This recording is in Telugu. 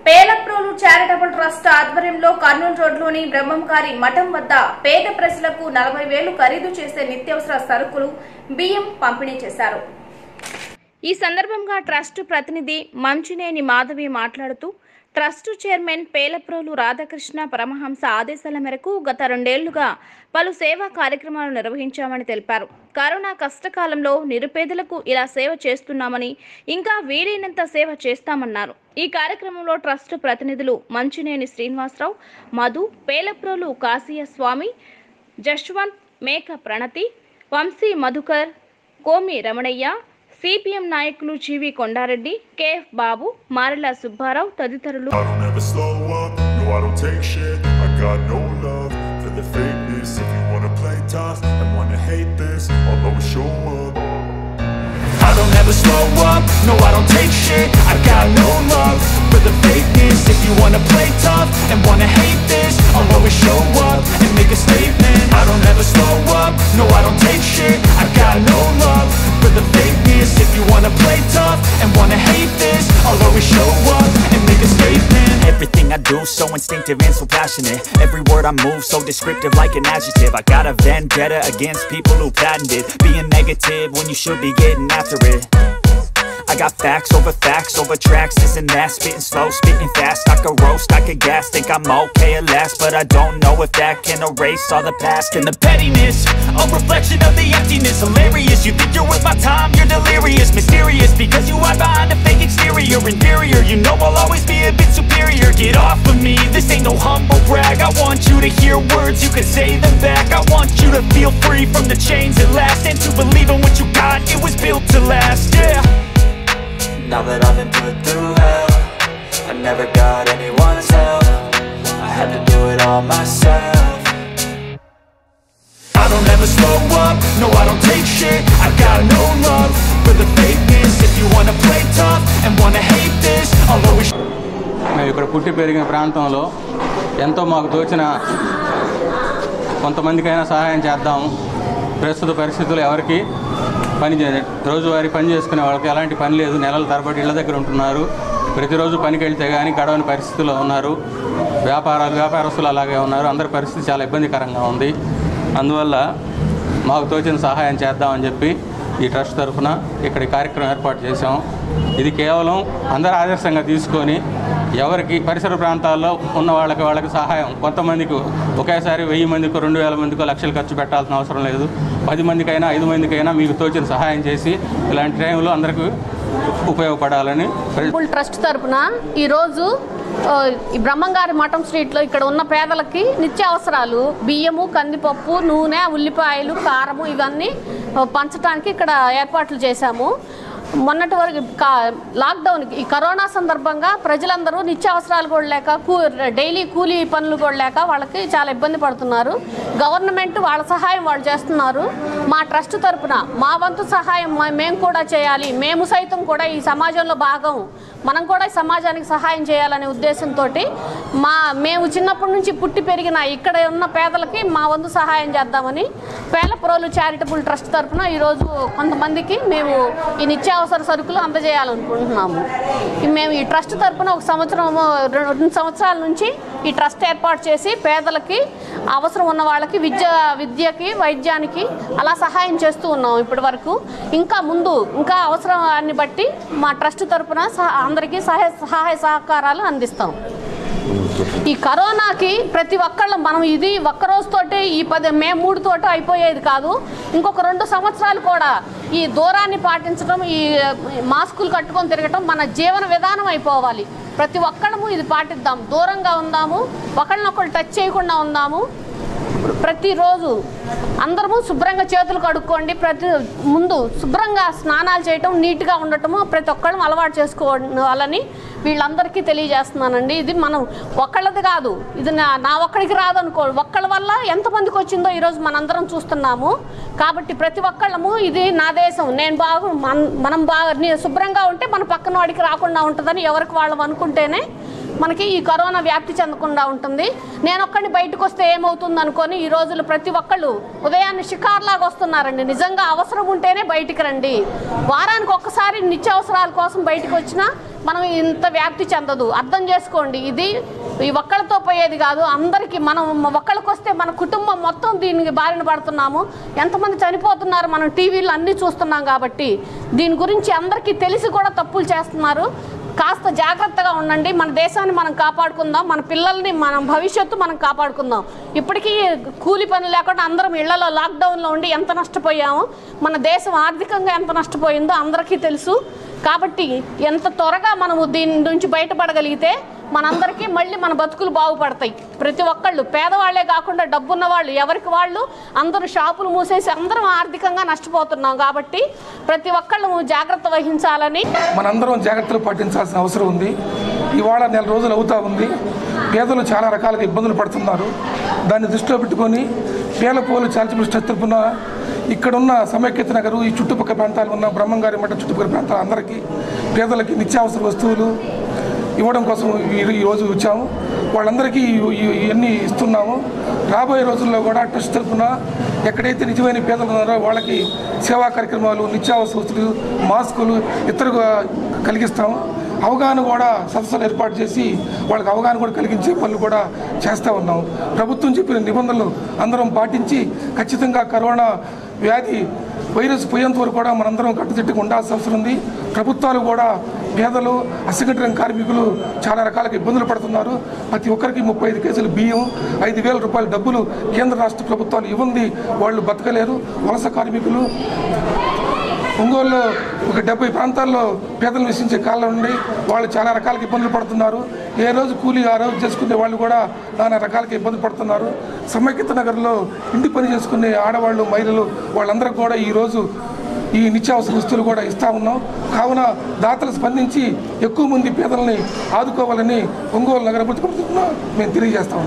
పేలప్రోలు చారిటబుల్ ట్రస్ట్ ఆధ్వర్యంలో కర్నూలు రోడ్లోని బ్రహ్మంగారి మఠం వద్ద పేద ప్రజలకు నలభై వేలు ఖరీదు చేసే నిత్యావసర సరుకులు బియ్యం పంపిణీ చేశారు ఈ సందర్భంగా ట్రస్ట్ ప్రతినిధి మంచినేని మాధవి మాట్లాడుతూ ట్రస్ట్ చైర్మన్ పేలప్రోలు రాధాకృష్ణ పరమహంస ఆదేశాల మేరకు గత రెండేళ్లుగా పలు సేవా కార్యక్రమాలు నిర్వహించామని తెలిపారు కరోనా కష్టకాలంలో నిరుపేదలకు ఇలా సేవ చేస్తున్నామని ఇంకా వీలైనంత సేవ చేస్తామన్నారు ఈ కార్యక్రమంలో ట్రస్ట్ ప్రతినిధులు మంచినేని శ్రీనివాసరావు మధు పేలప్రోలు కాశీయ స్వామి జశ్వంత్ మేక ప్రణతి వంశీ మధుకర్ కోమి రమణయ్య సిపిఎం నాయకులు జీవి కొండారెడ్డి కేఎఫ్ బాబు మారెల సుబ్బారావు తదితరులు I don't ever slow up, no I don't take shit I got no love for the fakeness If you wanna play tough and wanna hate this I'll always show up I don't ever slow up, no I don't take shit I got no love for the fakeness If you wanna play tough and wanna hate this I'll always show up and make a statement I don't ever slow up, no I don't take shit I got no love for the fakeness If you wanna play tough and wanna hate this I'll always show up and make a statement Everything I do so instinctive and so passionate Every word I move so descriptive like an adjective I got a vendetta against people who patented Being negative when you should be getting after it I got facts over facts over tracks, this and that Spitting slow, spitting fast, I could roast, I could gas Think I'm okay at last, but I don't know if that can erase all the past And the pettiness, a reflection of the emptiness Hilarious, you think you're worth my time, you're delirious Mysterious, because you hide behind a fake exterior Inferior, you know I'll always be a bit superior Get off of me, this ain't no humble brag I want you to hear words, you can say them back I want you to feel free from the chains at last And to believe in what you got, it was built to last, yeah Now that I've been put through hell I never got anyone's help I had to do it all myself I don't ever slow up, no I don't take shit I got no love for the fakeness If you wanna play tough and wanna hate this I'll always మేము ఇక్కడ పుట్టి పెరిగిన ప్రాంతంలో ఎంతో మాకు తోచిన కొంతమందికైనా సహాయం చేద్దాం ప్రస్తుత పరిస్థితులు ఎవరికి పని చే రోజువారీ పని చేసుకునే వాళ్ళకి ఎలాంటి పని లేదు నెలల తరబడి ఇళ్ళ దగ్గర ఉంటున్నారు ప్రతిరోజు పనికి వెళ్తే కానీ గడవని పరిస్థితుల్లో ఉన్నారు వ్యాపారాలు వ్యాపారస్తులు అలాగే ఉన్నారు అందరి పరిస్థితి చాలా ఇబ్బందికరంగా ఉంది అందువల్ల మాకు తోచిన సహాయం చేద్దామని చెప్పి ఈ ట్రస్ట్ తరఫున ఇక్కడ ఈ కార్యక్రమం ఏర్పాటు చేశాం ఇది కేవలం అందరు ఆదర్శంగా తీసుకొని ఎవరికి పరిసర ప్రాంతాల్లో ఉన్న వాళ్ళకి వాళ్ళకి సహాయం కొంతమందికి ఒకేసారి వెయ్యి మందికో రెండు వేల మందికో లక్షలు ఖర్చు పెట్టాల్సిన అవసరం లేదు పది మందికైనా ఐదు మందికైనా మీకు తోచిన సహాయం చేసి ఇలాంటి టైంలో అందరికీ ఉపయోగపడాలని ప్ర- టెంపుల్ ట్రస్ట్ తరపున ఈరోజు ఆ, ఈ బ్రహ్మంగారి మఠం స్ట్రీట్లో ఇక్కడ ఉన్న పేదలకి నిత్యావసరాలు బియ్యము కందిపప్పు నూనె ఉల్లిపాయలు కారము ఇవన్నీ ఆ, పంచడానికి ఇక్కడ ఏర్పాట్లు చేశాము మొన్నటి వరకు కా- లాక్డౌన్ ఈ కరోనా సందర్భంగా ప్రజలందరూ నిత్యావసరాలు కూడా లేక కూ డైలీ కూలీ పనులు కూడా లేక వాళ్ళకి చాలా ఇబ్బంది పడుతున్నారు గవర్నమెంట్ వాళ్ళ సహాయం వాళ్ళు చేస్తున్నారు మా ట్రస్ట్ తరపున మా వంతు సహాయం మ- మేము కూడా చేయాలి మేము సైతం కూడా ఈ సమాజంలో భాగం మనం కూడా ఈ సమాజానికి సహాయం చేయాలనే ఉద్దేశంతో మా మేము చిన్నప్పటి నుంచి పుట్టి పెరిగిన ఇక్కడ ఉన్న పేదలకి మా వంతు సహాయం చేద్దామని పేలపురోలు చారిటబుల్ ట్రస్ట్ తరపున ఈరోజు కొంతమందికి మేము ఈ నిత్యావసర సరుకులు అందజేయాలనుకుంటున్నాము ఈ మేము ఈ ట్రస్ట్ తరపున ఒక సంవత్సరం రెండు సంవత్సరాల నుంచి ఈ ట్రస్ట్ ఏర్పాటు చేసి పేదలకి అవసరం ఉన్న వాళ్ళకి విద్య విద్యకి వైద్యానికి అలా సహాయం చేస్తూ ఉన్నాం ఇప్పటి వరకు ఇంకా ముందు ఇంకా అవసరాన్ని బట్టి మా ట్రస్ట్ తరపున సహ- అందరికీ సహాయ సహాయ సహకారాలు అందిస్తాం ఈ కరోనాకి ప్రతి ఒక్కళ్ళం మనం ఇది ఒక్క రోజుతోటి ఈ పది మే మూడుతోటి అయిపోయేది కాదు ఇంకొక రెండు సంవత్సరాలు కూడా ఈ దూరాన్ని పాటించడం ఈ మాస్కులు కట్టుకొని తిరగటం మన జీవన విధానం అయిపోవాలి ప్రతి ఒక్కళ్ళము ఇది పాటిద్దాం దూరంగా ఉందాము ఒకళ్ళనొకళ్ళు టచ్ చేయకుండా ఉందాము ప్రతిరోజు అందరము శుభ్రంగా చేతులు కడుక్కోండి ప్రతి ముందు శుభ్రంగా స్నానాలు చేయటం నీట్గా ఉండటము ప్రతి ఒక్కళ్ళం అలవాటు చేసుకోవాలని వీళ్ళందరికీ తెలియజేస్తున్నానండి ఇది మనం ఒక్కళ్ళది కాదు ఇది నా నా ఒక్కడికి రాదు అనుకో ఒక్కళ్ళ వల్ల ఎంతమందికి వచ్చిందో ఈరోజు మనందరం చూస్తున్నాము కాబట్టి ప్రతి ఒక్కళ్ళము ఇది నా దేశం నేను బాగు మన- మనం బాగా నీ- శుభ్రంగా ఉంటే మన పక్కన వాడికి రాకుండా ఉంటుందని ఎవరికి వాళ్ళం అనుకుంటేనే మనకి ఈ కరోనా వ్యాప్తి చెందకుండా ఉంటుంది నేను ఒక్కడిని బయటకు వస్తే ఏమవుతుంది అనుకొని ఈ రోజులు ప్రతి ఒక్కళ్ళు ఉదయాన్నే షికార్లాగా వస్తున్నారండి నిజంగా అవసరం ఉంటేనే బయటికి రండి వారానికి ఒక్కసారి నిత్యావసరాల కోసం బయటకు వచ్చినా మనం ఇంత వ్యాప్తి చెందదు అర్థం చేసుకోండి ఇది ఈ ఒక్కళ్ళతో పోయేది కాదు అందరికీ మనం ఒక్కళ్ళకి వస్తే మన కుటుంబం మొత్తం దీనికి బారిన పడుతున్నాము ఎంతమంది చనిపోతున్నారు మనం టీవీలో అన్నీ చూస్తున్నాం కాబట్టి దీని గురించి అందరికీ తెలిసి కూడా తప్పులు చేస్తున్నారు కాస్త జాగ్రత్తగా ఉండండి మన దేశాన్ని మనం కాపాడుకుందాం మన పిల్లల్ని మనం భవిష్యత్తు మనం కాపాడుకుందాం ఇప్పటికీ కూలి పని లేకుండా అందరం ఇళ్లలో లాక్డౌన్లో ఉండి ఎంత నష్టపోయామో మన దేశం ఆర్థికంగా ఎంత నష్టపోయిందో అందరికీ తెలుసు కాబట్టి ఎంత త్వరగా మనము దీని నుంచి బయటపడగలిగితే మనందరికీ మళ్ళీ మన బతుకులు బాగుపడతాయి ప్రతి ఒక్కళ్ళు పేదవాళ్లే కాకుండా డబ్బున్న వాళ్ళు ఎవరికి వాళ్ళు అందరూ షాపులు మూసేసి అందరం ఆర్థికంగా నష్టపోతున్నాం కాబట్టి ప్రతి ఒక్కళ్ళు జాగ్రత్త వహించాలని మనందరం జాగ్రత్తలు పాటించాల్సిన అవసరం ఉంది ఇవాళ నెల రోజులు అవుతా ఉంది పేదలు చాలా రకాలుగా ఇబ్బందులు పడుతున్నారు దాన్ని దృష్టిలో పెట్టుకొని పేలపోలు చారిటబుల్ ట్రస్ట్ తరపున ఇక్కడున్న సమైక్యత నగరు ఈ చుట్టుపక్కల ప్రాంతాలు ఉన్న బ్రహ్మంగారి మఠ చుట్టుపక్కల ప్రాంతాల అందరికీ పేదలకి నిత్యావసర వస్తువులు ఇవ్వడం కోసం ఈ- ఈ రోజు వచ్చాము వాళ్ళందరికీ ఇ- ఇ- ఇవన్నీ ఇస్తున్నాము రాబోయే రోజుల్లో కూడా ట్రస్ట్ తరఫున ఎక్కడైతే నిజమైన పేదలు ఉన్నారో వాళ్ళకి సేవా కార్యక్రమాలు నిత్యావసర వస్తువులు మాస్కులు ఇతరుగా కలిగిస్తాము అవగాహన కూడా సదస్సులు ఏర్పాటు చేసి వాళ్ళకి అవగాహన కూడా కలిగించే పనులు కూడా చేస్తూ ఉన్నాం ప్రభుత్వం చెప్పిన నిబంధనలు అందరం పాటించి ఖచ్చితంగా కరోనా వ్యాధి వైరస్ పోయేంత వరకు కూడా మనందరం కట్టుదిట్టుగా ఉండాల్సిన అవసరం ఉంది ప్రభుత్వాలు కూడా పేదలు అసంఘటిత రంగ కార్మికులు చాలా రకాలుగా ఇబ్బందులు పడుతున్నారు ప్రతి ఒక్కరికి ముప్పై ఐదు కేజీలు బియ్యం ఐదు వేల రూపాయల డబ్బులు కేంద్ర రాష్ట్ర ప్రభుత్వాలు ఇవ్వండి వాళ్ళు బతకలేరు వలస కార్మికులు ఒంగోలులో ఒక డెబ్బై ప్రాంతాల్లో పేదలు నివసించే కాలం నుండి వాళ్ళు చాలా రకాలుగా ఇబ్బందులు పడుతున్నారు ఏ రోజు కూలీ ఆ రోజు చేసుకునే వాళ్ళు కూడా నానా రకాలుగా ఇబ్బంది పడుతున్నారు సమైక్యత నగర్లో ఇంటి పని చేసుకునే ఆడవాళ్ళు మహిళలు వాళ్ళందరూ కూడా ఈరోజు ఈ నిత్యావసర వస్తువులు కూడా ఇస్తా ఉన్నాం కావున దాతలు స్పందించి ఎక్కువ మంది పేదలని ఆదుకోవాలని ఒంగోలు నగర ప్రభుత్వం మేము తెలియజేస్తాం